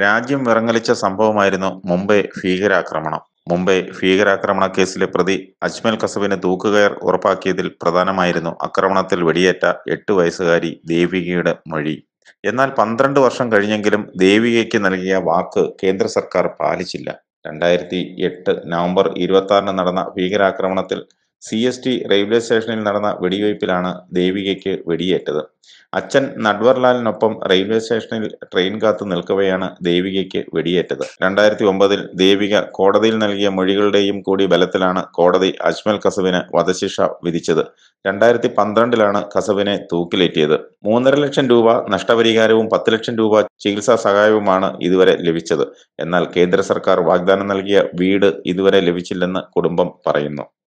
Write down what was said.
രാജ്യം വിറങ്ങലിച്ച സംഭവമായിരുന്നു മുംബൈ ഭീകരാക്രമണം മുംബൈ ഭീകരാക്രമണ കേസിലെ പ്രതി അജ്മൽ കസബിന് തൂക്കുകയർ ഉറപ്പാക്കിയതിൽ പ്രധാനമായിരുന്നു ആക്രമണത്തിൽ വെടിയേറ്റ എട്ട് വയസ്സുകാരി ദേവികയുടെ മൊഴി എന്നാൽ പന്ത്രണ്ട് വർഷം കഴിഞ്ഞെങ്കിലും ദേവികയ്ക്ക് നൽകിയ വാക്ക് കേന്ദ്ര സർക്കാർ പാലിച്ചില്ല രണ്ടായിരത്തി എട്ട് നവംബർ ഇരുപത്തി ആറിന് നടന്ന ഭീകരാക്രമണത്തിൽ സി എസ് ടി റെയിൽവേ സ്റ്റേഷനിൽ നടന്ന വെടിവയ്പിലാണ് ദേവികയ്ക്ക് വെടിയേറ്റത് അച്ഛൻ നട്വർലാലിനൊപ്പം റെയിൽവേ സ്റ്റേഷനിൽ ട്രെയിൻ കാത്തു നിൽക്കവെയാണ് ദേവികയ്ക്ക് വെടിയേറ്റത് രണ്ടായിരത്തി ഒമ്പതിൽ ദേവിക കോടതിയിൽ നൽകിയ മൊഴികളുടെയും കൂടി ബലത്തിലാണ് കോടതി അജ്മൽ കസബിന് വധശിക്ഷ വിധിച്ചത് രണ്ടായിരത്തി പന്ത്രണ്ടിലാണ് കസബിനെ തൂക്കിലേറ്റിയത് മൂന്നര ലക്ഷം രൂപ നഷ്ടപരിഹാരവും പത്ത് ലക്ഷം രൂപ ചികിത്സാ സഹായവുമാണ് ഇതുവരെ ലഭിച്ചത് എന്നാൽ കേന്ദ്ര സർക്കാർ വാഗ്ദാനം നൽകിയ വീട് ഇതുവരെ ലഭിച്ചില്ലെന്ന് കുടുംബം പറയുന്നു